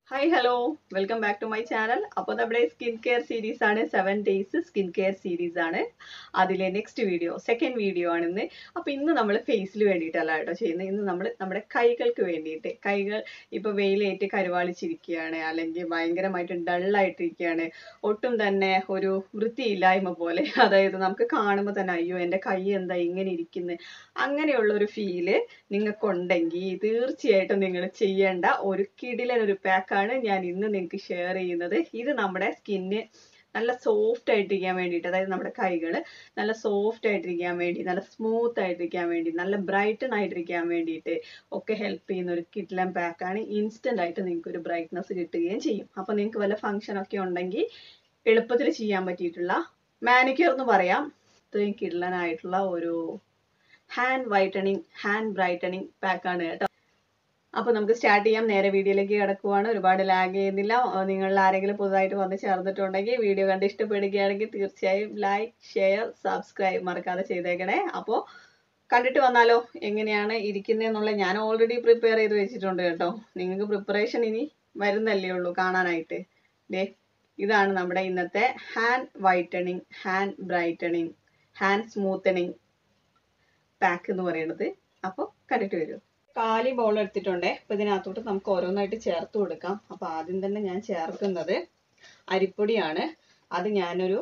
hi hello welcome back to my channel അപ്പോൾ നമ്മുടെ skin care series ആണ് seven days skin care series ആണ് അതിലെ നെക്സ്റ്റ് വീഡിയോ സെക്കൻഡ് വീഡിയോ ആണ് ഇന്ന് അപ്പോൾ ഇന്ന് നമ്മൾ ഫേസിൽ വേണ്ടിയിട്ടല്ല കേട്ടോ ചെയ്യുന്നത് ഇന്ന് നമ്മൾ നമ്മുടെ കൈകൾക്ക് വേണ്ടിയിട്ട് കൈകൾ ഇപ്പോൾ വെയിലേറ്റ് കരുവാളിച്ചിരിക്കുകയാണ് അല്ലെങ്കിൽ ഭയങ്കരമായിട്ട് ഡള്ളായിട്ടിരിക്കുകയാണ് ഒട്ടും തന്നെ ഒരു വൃത്തിയില്ലായ്മ പോലെ അതായത് നമുക്ക് കാണുമ്പോൾ തന്നെ അയ്യോ എൻ്റെ കൈ എന്താ ഇങ്ങനെ ഇരിക്കുന്നത് അങ്ങനെയുള്ള ഒരു ഫീല് നിങ്ങൾക്കുണ്ടെങ്കിൽ തീർച്ചയായിട്ടും നിങ്ങൾ ചെയ്യേണ്ട ഒരു കിടിലൻ ഒരു പാക്കാണ് ഞാൻ ഇന്ന് നിങ്ങൾക്ക് ഷെയർ ചെയ്യുന്നത് ഇത് നമ്മുടെ സ്കിന്ന് നല്ല സോഫ്റ്റ് ആയിട്ടിരിക്കാൻ വേണ്ടിയിട്ട് അതായത് നമ്മുടെ കൈകൾ നല്ല സോഫ്റ്റ് ആയിട്ടിരിക്കാൻ വേണ്ടി നല്ല സ്മൂത്ത് ആയിട്ടിരിക്കാൻ വേണ്ടി നല്ല ബ്രൈറ്റൺ ആയിട്ടിരിക്കാൻ വേണ്ടിയിട്ട് ഒക്കെ ഹെൽപ്പ് ചെയ്യുന്ന ഒരു കിഡ്ലൻ പാക്കാണ് ഇൻസ്റ്റന്റ് ആയിട്ട് നിങ്ങൾക്ക് ഒരു ബ്രൈറ്റ്നസ് കിട്ടുകയും ചെയ്യും അപ്പോൾ നിങ്ങൾക്ക് വല്ല ഫംഗ്ഷൻ ഒക്കെ ഉണ്ടെങ്കിൽ എളുപ്പത്തിൽ ചെയ്യാൻ പറ്റിയിട്ടുള്ള മാനിക്യൂർ എന്ന് പറയാം ഇത്രയും കിഡ്ലനായിട്ടുള്ള ഒരു ഹാൻഡ് വൈറ്റണിങ് ഹാൻഡ് ബ്രൈറ്റണിങ് പാക്കാണ് കേട്ടോ അപ്പോൾ നമുക്ക് സ്റ്റാർട്ട് ചെയ്യാം നേരെ വീഡിയോയിലേക്ക് കിടക്കുവാണ് ഒരുപാട് ലാഗ് ചെയ്യുന്നില്ല നിങ്ങളിൽ ആരെങ്കിലും പുതുതായിട്ട് വന്ന് ചേർന്നിട്ടുണ്ടെങ്കിൽ വീഡിയോ കണ്ട് ഇഷ്ടപ്പെടുകയാണെങ്കിൽ തീർച്ചയായും ലൈക്ക് ഷെയർ സബ്സ്ക്രൈബ് മറക്കാതെ ചെയ്തേക്കണേ അപ്പോൾ കണ്ടിട്ട് വന്നാലോ എങ്ങനെയാണ് ഇരിക്കുന്നതെന്നുള്ള ഞാൻ ഓൾറെഡി പ്രിപ്പയർ ചെയ്ത് വെച്ചിട്ടുണ്ട് കേട്ടോ നിങ്ങൾക്ക് പ്രിപ്പറേഷൻ ഇനി വരുന്നല്ലേ ഉള്ളൂ കാണാനായിട്ട് ദേ ഇതാണ് നമ്മുടെ ഇന്നത്തെ hand whitening hand brightening hand smoothening pack എന്ന് പറയുന്നത് അപ്പോൾ കണ്ടിട്ട് വരൂ കാലി ബോൾ എടുത്തിട്ടുണ്ടേ അപ്പൊ ഇതിനകത്തോട്ട് നമുക്ക് ഓരോന്നായിട്ട് ചേർത്ത് കൊടുക്കാം അപ്പൊ ആദ്യം തന്നെ ഞാൻ ചേർക്കുന്നത് അരിപ്പൊടിയാണ് അത് ഞാനൊരു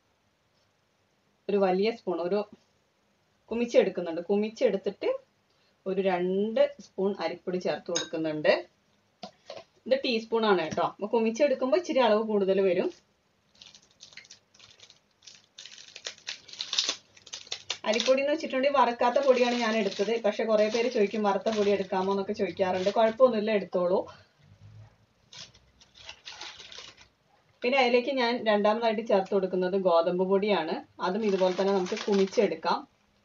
ഒരു വലിയ സ്പൂൺ ഒരു കുമിച്ചെടുക്കുന്നുണ്ട് കുമിച്ചെടുത്തിട്ട് ഒരു രണ്ട് സ്പൂൺ അരിപ്പൊടി ചേർത്ത് കൊടുക്കുന്നുണ്ട് ഇത് ടീസ്പൂൺ ആണ് കേട്ടോ അപ്പൊ കുമിച്ചെടുക്കുമ്പോൾ ഇച്ചിരി അളവ് കൂടുതൽ വരും അരിപ്പൊടി എന്ന് വെച്ചിട്ടുണ്ടെങ്കിൽ വറുക്കാത്ത പൊടിയാണ് ഞാൻ എടുത്തത് പക്ഷെ കുറെ പേര് ചോദിക്കും വറുത്ത പൊടി എടുക്കാമോ എന്നൊക്കെ ചോദിക്കാറുണ്ട് കുഴപ്പമൊന്നുമില്ല എടുത്തോളൂ പിന്നെ അതിലേക്ക് ഞാൻ രണ്ടാമതായിട്ട് ചേർത്ത് കൊടുക്കുന്നത് ഗോതമ്പ് പൊടിയാണ് അതും ഇതുപോലെ തന്നെ നമുക്ക് കുമിച്ചെടുക്കാം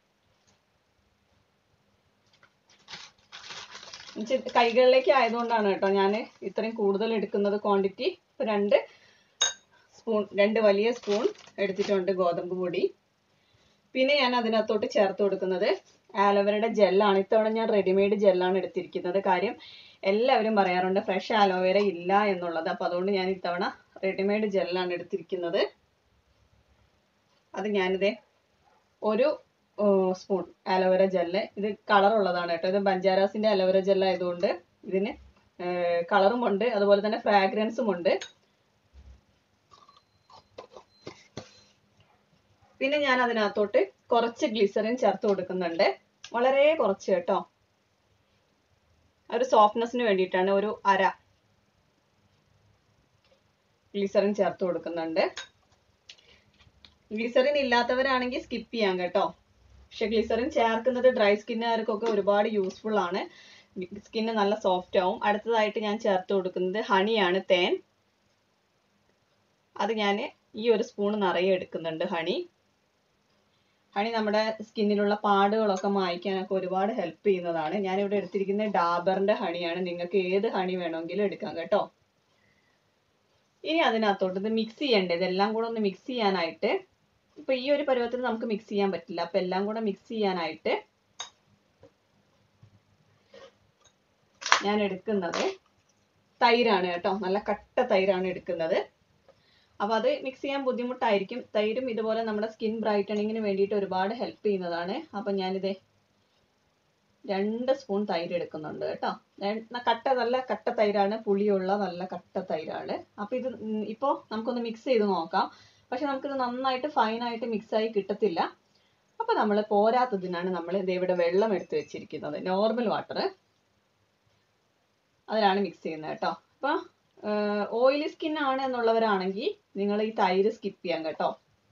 കൈകളിലേക്ക് ആയതുകൊണ്ടാണ് കേട്ടോ ഞാൻ ഇത്രയും കൂടുതൽ എടുക്കുന്നത് ക്വാണ്ടിറ്റി രണ്ട് സ്പൂൺ രണ്ട് വലിയ സ്പൂൺ എടുത്തിട്ടുണ്ട് ഗോതമ്പ് പൊടി പിന്നെ ഞാൻ അതിനകത്തോട്ട് ചേർത്ത് കൊടുക്കുന്നത് ആലോവേരയുടെ ജെല്ലാണ് ഇത്തവണ ഞാൻ റെഡിമെയ്ഡ് ജെല്ലാണ് എടുത്തിരിക്കുന്നത് കാര്യം എല്ലാവരും പറയാറുണ്ട് ഫ്രഷ് ആലോവേര ഇല്ല എന്നുള്ളത് അപ്പോൾ അതുകൊണ്ട് ഞാൻ ഇത്തവണ റെഡിമെയ്ഡ് ജെല്ലാണ് എടുത്തിരിക്കുന്നത് അത് ഞാനിതേ ഒരു സ്പൂൺ ആലോവേര ജെല്ല് ഇത് കളർ ഉള്ളതാണ് കേട്ടോ ഇത് ബഞ്ചാരാസിന്റെ ആലോവേര ജെല്ല് ആയതുകൊണ്ട് ഇതിന് കളറും ഉണ്ട് അതുപോലെ തന്നെ ഫ്രാഗ്രൻസും ഉണ്ട് പിന്നെ ഞാൻ അതിനകത്തോട്ട് കുറച്ച് ഗ്ലിസറിൻ ചേർത്ത് കൊടുക്കുന്നുണ്ട് വളരെ കുറച്ച് കേട്ടോ ഒരു സോഫ്റ്റ്നെസ്സിന് വേണ്ടിയിട്ടാണ് ഒരു അര ഗ്ലിസറിൻ ചേർത്ത് കൊടുക്കുന്നുണ്ട് ഗ്ലിസറിൻ ഇല്ലാത്തവരാണെങ്കിൽ സ്കിപ്പ് ചെയ്യാം കേട്ടോ പക്ഷെ ഗ്ലിസറിൻ ചേർക്കുന്നത് ഡ്രൈ സ്കിന്നുകാർക്കൊക്കെ ഒരുപാട് യൂസ്ഫുൾ ആണ് സ്കിന്ന് നല്ല സോഫ്റ്റ് ആവും അടുത്തതായിട്ട് ഞാൻ ചേർത്ത് കൊടുക്കുന്നത് ഹണിയാണ് തേൻ അത് ഞാൻ ഈ ഒരു സ്പൂൺ നിറയെ എടുക്കുന്നുണ്ട് ഹണി ഹണി നമ്മുടെ സ്കിന്നിലുള്ള പാടുകളൊക്കെ മായ്ക്കാനൊക്കെ ഒരുപാട് ഹെൽപ്പ് ചെയ്യുന്നതാണ് ഞാനിവിടെ എടുത്തിരിക്കുന്നത് ഡാബറിന്റെ ഹണിയാണ് നിങ്ങൾക്ക് ഏത് ഹണി വേണമെങ്കിലും എടുക്കാം കേട്ടോ ഇനി അതിനകത്തോട്ട് ഇത് മിക്സ് ചെയ്യണ്ടേ ഇതെല്ലാം കൂടെ ഒന്ന് മിക്സ് ചെയ്യാനായിട്ട് ഇപ്പൊ ഈ ഒരു പരുവത്തിൽ നമുക്ക് മിക്സ് ചെയ്യാൻ പറ്റില്ല അപ്പൊ എല്ലാം കൂടെ മിക്സ് ചെയ്യാനായിട്ട് ഞാൻ എടുക്കുന്നത് തൈരാണ് കേട്ടോ നല്ല കട്ട തൈരാണ് എടുക്കുന്നത് അപ്പോൾ അത് മിക്സ് ചെയ്യാൻ ബുദ്ധിമുട്ടായിരിക്കും തൈരും ഇതുപോലെ നമ്മുടെ സ്കിൻ ബ്രൈറ്റണിങ്ങിന് വേണ്ടിയിട്ട് ഒരുപാട് ഹെൽപ്പ് ചെയ്യുന്നതാണ് അപ്പം ഞാനിത് രണ്ട് സ്പൂൺ തൈര് എടുക്കുന്നുണ്ട് കേട്ടോ കട്ട നല്ല കട്ട തൈരാണ് പുളിയുള്ള നല്ല കട്ട തൈരാണ് അപ്പോൾ ഇത് ഇപ്പോൾ നമുക്കൊന്ന് മിക്സ് ചെയ്ത് നോക്കാം പക്ഷെ നമുക്കിത് നന്നായിട്ട് ഫൈനായിട്ട് മിക്സായി കിട്ടത്തില്ല അപ്പോൾ നമ്മൾ പോരാത്തതിനാണ് നമ്മൾ ഇവിടെ വെള്ളം എടുത്ത് വെച്ചിരിക്കുന്നത് നോർമൽ വാട്ടർ അതിലാണ് മിക്സ് ചെയ്യുന്നത് കേട്ടോ അപ്പോൾ ഓയിലി സ്കിൻ ആണ് എന്നുള്ളവരാണെങ്കിൽ നിങ്ങൾ ഈ തൈര് സ്കിപ്പ് ചെയ്യാം കേട്ടോ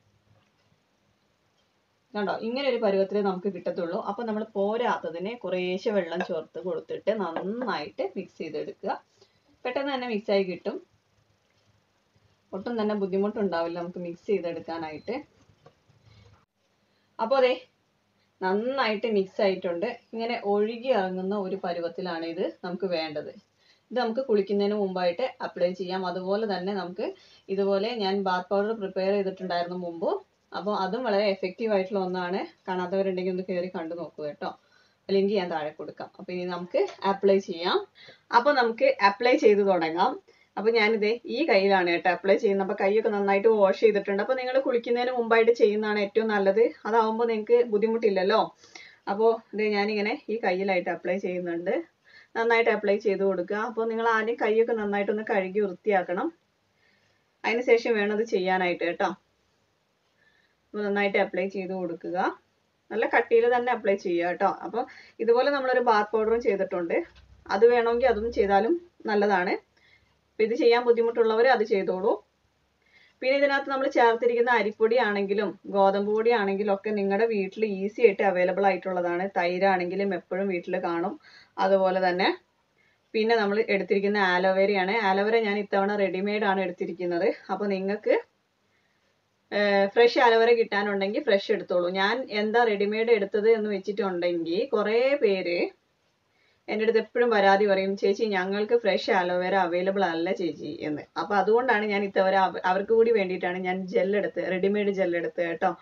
കണ്ടോ ഇങ്ങനെ ഒരു പരുവത്തിൽ നമുക്ക് കിട്ടത്തുള്ളൂ അപ്പൊ നമ്മൾ പോരാത്തതിന് കുറേശ്ശെ വെള്ളം ചേർത്ത് കൊടുത്തിട്ട് നന്നായിട്ട് മിക്സ് ചെയ്തെടുക്കുക പെട്ടെന്ന് തന്നെ മിക്സ് ആയി കിട്ടും ഒട്ടും തന്നെ ബുദ്ധിമുട്ടുണ്ടാവില്ല നമുക്ക് മിക്സ് ചെയ്തെടുക്കാനായിട്ട് അപ്പോൾ അതെ നന്നായിട്ട് മിക്സ് ആയിട്ടുണ്ട് ഇങ്ങനെ ഒഴുകി ഇറങ്ങുന്ന ഒരു പരുവത്തിലാണ് ഇത് നമുക്ക് വേണ്ടത് ഇത് നമുക്ക് കുളിക്കുന്നതിന് മുമ്പായിട്ട് അപ്ലൈ ചെയ്യാം അതുപോലെ തന്നെ നമുക്ക് ഇതുപോലെ ഞാൻ ബാത്ത് പൗഡർ പ്രിപ്പയർ ചെയ്തിട്ടുണ്ടായിരുന്നു മുമ്പ് അപ്പോൾ അതും വളരെ എഫക്റ്റീവ് ആയിട്ടുള്ള ഒന്നാണ് കാണാത്തവരുണ്ടെങ്കിൽ ഒന്ന് കയറി കണ്ടു നോക്കുക കേട്ടോ ലിങ്ക് ഞാൻ താഴെ കൊടുക്കാം അപ്പോൾ ഇനി നമുക്ക് അപ്ലൈ ചെയ്യാം അപ്പോൾ നമുക്ക് അപ്ലൈ ചെയ്ത് തുടങ്ങാം അപ്പൊ ഞാനിതേ ഈ കയ്യിലാണ് കേട്ടോ അപ്ലൈ ചെയ്യുന്നത് അപ്പൊ കൈയൊക്കെ നന്നായിട്ട് വാഷ് ചെയ്തിട്ടുണ്ട് അപ്പൊ നിങ്ങൾ കുളിക്കുന്നതിന് മുമ്പായിട്ട് ചെയ്യുന്നതാണ് ഏറ്റവും നല്ലത് അതാവുമ്പോൾ നിങ്ങൾക്ക് ബുദ്ധിമുട്ടില്ലല്ലോ അപ്പോൾ ഇത് ഞാനിങ്ങനെ ഈ കയ്യിലായിട്ട് അപ്ലൈ ചെയ്യുന്നുണ്ട് നന്നായിട്ട് അപ്ലൈ ചെയ്ത് കൊടുക്കുക അപ്പോൾ നിങ്ങൾ ആദ്യം കൈയൊക്കെ നന്നായിട്ടൊന്ന് കഴുകി വൃത്തിയാക്കണം അതിന് ശേഷം വേണം ഇത് ചെയ്യാനായിട്ട് കേട്ടോ അപ്പോൾ നന്നായിട്ട് അപ്ലൈ ചെയ്ത് കൊടുക്കുക നല്ല കട്ടിയിൽ തന്നെ അപ്ലൈ ചെയ്യുക കേട്ടോ അപ്പോൾ ഇതുപോലെ നമ്മളൊരു ബാത്ത് പൗഡറും ചെയ്തിട്ടുണ്ട് അത് വേണമെങ്കിൽ അതും ചെയ്താലും നല്ലതാണ് അപ്പോൾ ഇത് ചെയ്യാൻ ബുദ്ധിമുട്ടുള്ളവർ അത് ചെയ്തോളൂ പിന്നെ ഇതിനകത്ത് നമ്മൾ ചേർത്തിരിക്കുന്ന അരിപ്പൊടി ആണെങ്കിലും ഗോതമ്പ് പൊടി ആണെങ്കിലും ഒക്കെ നിങ്ങളുടെ വീട്ടിൽ ഈസി ആയിട്ട് അവൈലബിൾ ആയിട്ടുള്ളതാണ് തൈരാണെങ്കിലും എപ്പോഴും വീട്ടിൽ കാണും അതുപോലെ തന്നെ പിന്നെ നമ്മൾ എടുത്തിരിക്കുന്ന ആലോവേരയാണ് ആലോവേര ഞാൻ ഇത്തവണ റെഡിമെയ്ഡ് ആണ് എടുത്തിരിക്കുന്നത് അപ്പോൾ നിങ്ങൾക്ക് ഫ്രഷ് ആലോവേര കിട്ടാനുണ്ടെങ്കിൽ ഫ്രഷ് എടുത്തോളൂ ഞാൻ എന്താ റെഡിമെയ്ഡ് എടുത്തത് എന്ന് വെച്ചിട്ടുണ്ടെങ്കിൽ കുറേ പേര് എൻ്റെ അടുത്ത് എപ്പോഴും പരാതി പറയും ചേച്ചി ഞങ്ങൾക്ക് ഫ്രഷ് ആലോവേര അവൈലബിൾ അല്ല ചേച്ചി എന്ന് അപ്പൊ അതുകൊണ്ടാണ് ഞാൻ ഇത്തവര അവ- അവർക്ക് കൂടി വേണ്ടിയിട്ടാണ് ഞാൻ ജെൽ എടുത്ത് റെഡിമെയ്ഡ് ജെൽ എടുത്ത് കേട്ടോ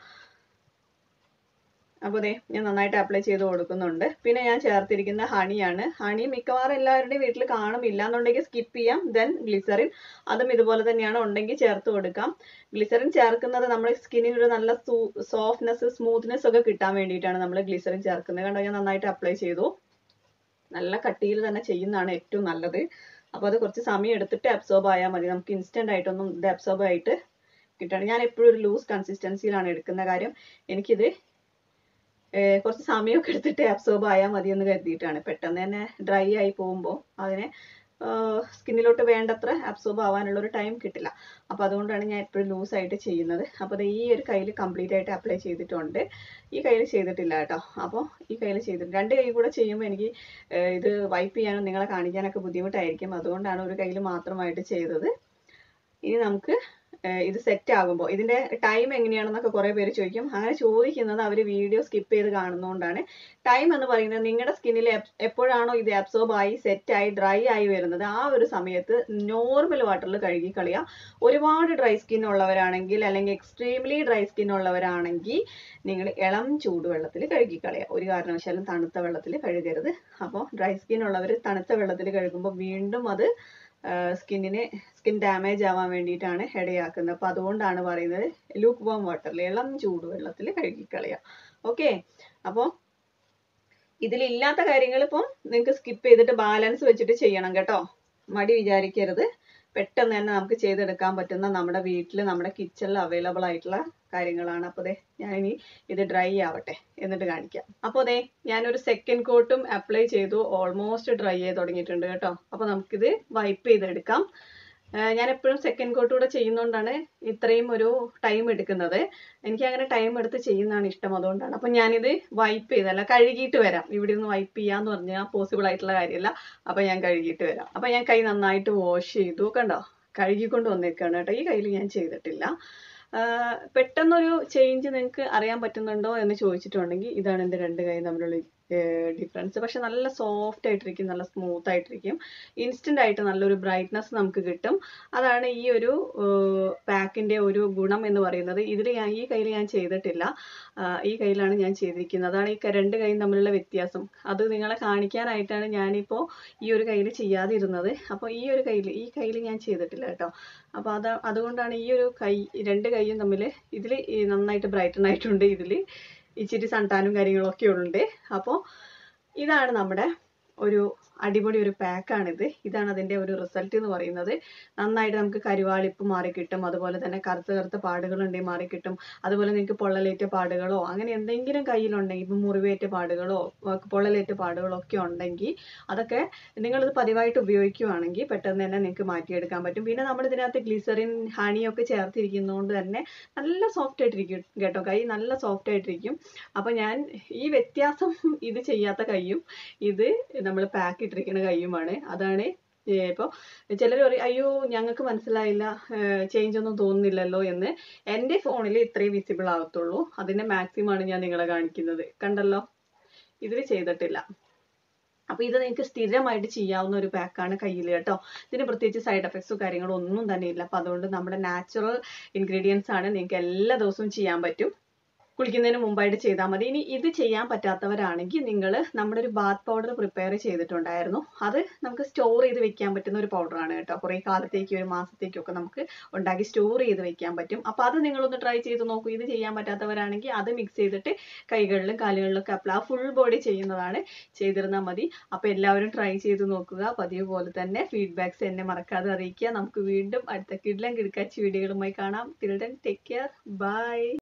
അപ്പോൾ ദേ ഞാൻ നന്നായിട്ട് അപ്ലൈ ചെയ്ത് കൊടുക്കുന്നുണ്ട് പിന്നെ ഞാൻ ചേർത്തിരിക്കുന്ന ഹണിയാണ് ഹണി മിക്കവാറും എല്ലാവരുടെയും വീട്ടിൽ കാണും ഇല്ലാന്നുണ്ടെങ്കിൽ സ്കിപ്പ് ചെയ്യാം ദെൻ ഗ്ലിസറിൻ അതും ഇതുപോലെ തന്നെയാണ് ഉണ്ടെങ്കിൽ ചേർത്ത് കൊടുക്കാം ഗ്ലിസറിൻ ചേർക്കുന്നത് നമ്മുടെ സ്കിന്നിന് ഒരു നല്ല സോഫ്റ്റ്നെസ് സ്മൂത്ത്നെസ് ഒക്കെ കിട്ടാൻ വേണ്ടിയിട്ടാണ് നമ്മൾ ഗ്ലിസറിൻ ചേർക്കുന്നത് കണ്ടോ ഞാൻ നന്നായിട്ട് അപ്ലൈ ചെയ്തു നല്ല കട്ടിയിൽ തന്നെ ചെയ്യുന്നതാണ് ഏറ്റവും നല്ലത് അപ്പോൾ അത് കുറച്ച് സമയം എടുത്തിട്ട് അബ്സോർബ് ആയാൽ മതി നമുക്ക് ഇൻസ്റ്റന്റ് ആയിട്ടൊന്നും ഇത് അബ്സോർബ് ആയിട്ട് കിട്ടണം ഞാൻ എപ്പോഴും ഒരു ലൂസ് കൺസിസ്റ്റൻസിയിലാണ് എടുക്കുന്ന കാര്യം എനിക്കിത് ഏർ കുറച്ച് സമയമൊക്കെ എടുത്തിട്ട് അബ്സോർബ് ആയാൽ മതി എന്ന് കരുതിയിട്ടാണ് പെട്ടെന്ന് തന്നെ ഡ്രൈ ആയി പോകുമ്പോൾ അതിനെ സ്കിന്നിലോട്ട് വേണ്ടത്ര അബ്സോർബ് ആവാനുള്ള ഒരു ടൈം കിട്ടില്ല അപ്പോൾ അതുകൊണ്ടാണ് ഞാൻ എപ്പോഴും ലൂസ് ആയിട്ട് ചെയ്യുന്നത് അപ്പോൾ ദേ ഈ ഒരു കയ്യിൽ കംപ്ലീറ്റ് ആയിട്ട് അപ്ലൈ ചെയ്തിട്ടുണ്ട് ഈ കയ്യിൽ ചെയ്തിട്ടില്ല കേട്ടോ അപ്പോൾ ഈ കയ്യിൽ ചെയ്തിട്ട് രണ്ട് കൈ കൂടെ ചെയ്യുമ്പോൾ എനിക്ക് ഏർ ഇത് വൈപ്പ് ചെയ്യാനും നിങ്ങളെ കാണിക്കാനൊക്കെ ബുദ്ധിമുട്ടായിരിക്കും അതുകൊണ്ടാണ് ഒരു കയ്യിൽ മാത്രമായിട്ട് ചെയ്തത് ഇനി നമുക്ക് ഏർ ഇത് സെറ്റ് ആകുമ്പോൾ ഇതിന്റെ ടൈം എങ്ങനെയാണെന്നൊക്കെ കുറെ പേര് ചോദിക്കും അങ്ങനെ ചോദിക്കുന്നത് അവർ വീഡിയോ സ്കിപ്പ് ചെയ്ത് കാണുന്നതുകൊണ്ടാണ് ടൈം എന്ന് പറയുന്നത് നിങ്ങളുടെ സ്കിന്നിൽ എപ്പോഴാണോ ഇത് അബ്സോർബ് ആയി സെറ്റ് ആയി ഡ്രൈ ആയി വരുന്നത് ആ ഒരു സമയത്ത് നോർമൽ വാട്ടറിൽ കഴുകി കളയുക ഒരുപാട് ഡ്രൈ സ്കിൻ ഉള്ളവരാണെങ്കിൽ അല്ലെങ്കിൽ എക്സ്ട്രീംലി ഡ്രൈ സ്കിൻ ഉള്ളവരാണെങ്കിൽ നിങ്ങൾ ഇളം ചൂടുവെള്ളത്തിൽ കഴുകി കളയുക ഒരു കാരണവശാലും തണുത്ത വെള്ളത്തിൽ കഴുകരുത് അപ്പോൾ ഡ്രൈ സ്കിൻ ഉള്ളവർ തണുത്ത വെള്ളത്തിൽ കഴുകുമ്പോൾ വീണ്ടും അത് സ്കിന്നിന് സ്കിൻ ഡാമേജ് ആവാൻ വേണ്ടിയിട്ടാണ് ഇടയാക്കുന്നത് അപ്പോൾ അതുകൊണ്ടാണ് പറയുന്നത് ലൂക്ക് വാം വാട്ടറിൽ ഇളം ചൂടുവെള്ളത്തിൽ കഴുകിക്കളയുക ഓക്കെ അപ്പോൾ ഇതിലില്ലാത്ത കാര്യങ്ങൾ ഇപ്പം നിങ്ങൾക്ക് സ്കിപ്പ് ചെയ്തിട്ട് ബാലൻസ് വെച്ചിട്ട് ചെയ്യണം കേട്ടോ മടി വിചാരിക്കരുത് പെട്ടെന്ന് തന്നെ നമുക്ക് ചെയ്തെടുക്കാൻ പറ്റുന്ന നമ്മുടെ വീട്ടിൽ നമ്മുടെ കിച്ചണിൽ അവൈലബിൾ ആയിട്ടുള്ള കാര്യങ്ങളാണ് അപ്പോൾ ദേ ഞാനിനി ഇത് ഡ്രൈ ആവട്ടെ എന്നിട്ട് കാണിക്കാം അപ്പോൾ ദേ ഞാനൊരു സെക്കൻഡ് കോട്ടും അപ്ലൈ ചെയ്തു ഓൾമോസ്റ്റ് ഡ്രൈ ആയി തുടങ്ങിയിട്ടുണ്ട് കേട്ടോ അപ്പോൾ നമുക്കിത് വൈപ്പ് ചെയ്തെടുക്കാം ആഹ് ഞാൻ എപ്പോഴും സെക്കൻഡ് കോട്ട് കൂടെ ചെയ്യുന്നതുകൊണ്ടാണ് ഇത്രയും ഒരു ടൈം എടുക്കുന്നത് എനിക്ക് അങ്ങനെ ടൈം എടുത്ത് ചെയ്യുന്നതാണ് ഇഷ്ടം അതുകൊണ്ടാണ് അപ്പം ഞാനിത് വൈപ്പ് ചെയ്തല്ല കഴുകിയിട്ട് വരാം ഇവിടെ നിന്ന് വൈപ്പ് ചെയ്യാന്ന് പറഞ്ഞാൽ പോസിബിൾ ആയിട്ടുള്ള കാര്യമല്ല അപ്പം ഞാൻ കഴുകിയിട്ട് വരാം അപ്പം ഞാൻ കൈ നന്നായിട്ട് വാഷ് ചെയ്തു കണ്ടോ കഴുകിക്കൊണ്ട് വന്നേക്കാണ് കേട്ടോ ഈ കയ്യിൽ ഞാൻ ചെയ്തിട്ടില്ല ആഹ് പെട്ടെന്നൊരു ചേഞ്ച് നിങ്ങൾക്ക് അറിയാൻ പറ്റുന്നുണ്ടോ എന്ന് ചോദിച്ചിട്ടുണ്ടെങ്കിൽ ഇതാണ് എൻ്റെ രണ്ട് കൈ തമ്മിലുള്ള ഡിഫറൻസ് പക്ഷെ നല്ല സോഫ്റ്റ് ആയിട്ടിരിക്കും നല്ല സ്മൂത്ത് ആയിട്ടിരിക്കും ഇൻസ്റ്റന്റ് ആയിട്ട് നല്ലൊരു ബ്രൈറ്റ്നസ് നമുക്ക് കിട്ടും അതാണ് ഈ ഒരു പാക്കിന്റെ ഒരു ഗുണം എന്ന് പറയുന്നത് ഇതിൽ ഞാൻ ഈ കയ്യിൽ ഞാൻ ചെയ്തിട്ടില്ല ആഹ് ഈ കയ്യിലാണ് ഞാൻ ചെയ്തിരിക്കുന്നത് അതാണ് ഈ ക- രണ്ട് കൈയും തമ്മിലുള്ള വ്യത്യാസം അത് നിങ്ങളെ കാണിക്കാനായിട്ടാണ് ഞാനിപ്പോൾ ഈ ഒരു കയ്യിൽ ചെയ്യാതിരുന്നത് അപ്പോൾ ഈ ഒരു കയ്യിൽ ഈ കയ്യിൽ ഞാൻ ചെയ്തിട്ടില്ല കേട്ടോ അപ്പോൾ അത് അതുകൊണ്ടാണ് ഈ ഒരു കൈ രണ്ട് കൈയും തമ്മിൽ ഇതിൽ നന്നായിട്ട് ബ്രൈറ്റൻ ആയിട്ടുണ്ട് ഇതിൽ ഇച്ചിരി സൺടാനും കാര്യങ്ങളൊക്കെ ഉണ്ട് അപ്പോൾ ഇതാണ് നമ്മുടെ ഒരു അടിപൊളി ഒരു പാക്കാണിത് ഇതാണ് അതിന്റെ ഒരു റിസൾട്ട് എന്ന് പറയുന്നത് നന്നായിട്ട് നമുക്ക് കരുവാളിപ്പ് മാറിക്കിട്ടും അതുപോലെ തന്നെ കറുത്ത കറുത്ത പാടുകൾ ഉണ്ടെങ്കിൽ മാറിക്കിട്ടും അതുപോലെ നിങ്ങൾക്ക് പൊള്ളലേറ്റ പാടുകളോ അങ്ങനെ എന്തെങ്കിലും കയ്യിലുണ്ടെങ്കിൽ ഇപ്പം മുറിവേറ്റ പാടുകളോ ഏർ പൊള്ളലേറ്റ പാടുകളോ ഒക്കെ ഉണ്ടെങ്കിൽ അതൊക്കെ നിങ്ങളിത് പതിവായിട്ട് ഉപയോഗിക്കുകയാണെങ്കിൽ പെട്ടെന്ന് തന്നെ നിങ്ങൾക്ക് മാറ്റിയെടുക്കാൻ പറ്റും പിന്നെ നമ്മൾ ഇതിനകത്ത് ഗ്ലിസറിൻ ഹണിയൊക്കെ ചേർത്തിരിക്കുന്നതുകൊണ്ട് തന്നെ നല്ല സോഫ്റ്റ് ആയിട്ടിരിക്കും കേട്ടോ കൈ നല്ല സോഫ്റ്റ് ആയിട്ടിരിക്കും അപ്പൊ ഞാൻ ഈ വ്യത്യാസം ഇത് ചെയ്യാത്ത കൈയും ഇത് നമ്മൾ പാക്ക് ഇട്ടിരിക്കുന്ന കൈയുമാണ് അതാണ് ഇപ്പോൾ ചിലർ പറയും അയ്യോ ഞങ്ങൾക്ക് മനസ്സിലായില്ല ചേഞ്ച് ഒന്നും തോന്നുന്നില്ലല്ലോ എന്ന് എൻ്റെ ഫോണിൽ ഇത്രയും വിസിബിൾ ആവത്തുള്ളൂ അതിന്റെ മാക്സിമം ആണ് ഞാൻ നിങ്ങളെ കാണിക്കുന്നത് കണ്ടല്ലോ ഇതിൽ ചെയ്തിട്ടില്ല അപ്പൊ ഇത് നിങ്ങൾക്ക് സ്ഥിരമായിട്ട് ചെയ്യാവുന്ന ഒരു പാക്കാണ് കയ്യിൽ കേട്ടോ ഇതിന് പ്രത്യേകിച്ച് സൈഡ് എഫക്ട്സോ കാര്യങ്ങളോ ഒന്നും തന്നെ ഇല്ല അപ്പൊ അതുകൊണ്ട് നമ്മുടെ നാച്ചുറൽ ഇൻഗ്രീഡിയൻസ് ആണ് നിങ്ങൾക്ക് എല്ലാ ദിവസവും ചെയ്യാൻ പറ്റും കുളിക്കുന്നതിന് മുമ്പായിട്ട് ചെയ്താൽ മതി ഇനി ഇത് ചെയ്യാൻ പറ്റാത്തവരാണെങ്കിൽ നിങ്ങൾ നമ്മുടെ ഒരു ബാത്ത് പൗഡർ പ്രിപ്പയർ ചെയ്തിട്ടുണ്ടായിരുന്നു അത് നമുക്ക് സ്റ്റോർ ചെയ്ത് വെക്കാൻ പറ്റുന്ന ഒരു പൗഡറാണ് കേട്ടോ കുറേ കാലത്തേക്ക് ഒരു മാസത്തേക്കൊക്കെ നമുക്ക് ഉണ്ടാക്കി സ്റ്റോർ ചെയ്ത് വെക്കാൻ പറ്റും അപ്പോൾ അത് നിങ്ങളൊന്ന് ട്രൈ ചെയ്ത് നോക്കൂ ഇത് ചെയ്യാൻ പറ്റാത്തവരാണെങ്കിൽ അത് മിക്സ് ചെയ്തിട്ട് കൈകളിലും കാലുകളിലും ഒക്കെ അപ്ലൈ ഫുൾ ബോഡി ചെയ്യുന്നതാണ് ചെയ്തിരുന്നാൽ മതി അപ്പോൾ എല്ലാവരും ട്രൈ ചെയ്ത് നോക്കുക പതിവ് പോലെ തന്നെ ഫീഡ്ബാക്സ് എന്നെ മറക്കാതെ അറിയിക്കുക നമുക്ക് വീണ്ടും അടുത്ത കിഡ്ലം കിടക്കാച്ചി വീഡിയോകളുമായി കാണാം till then take care by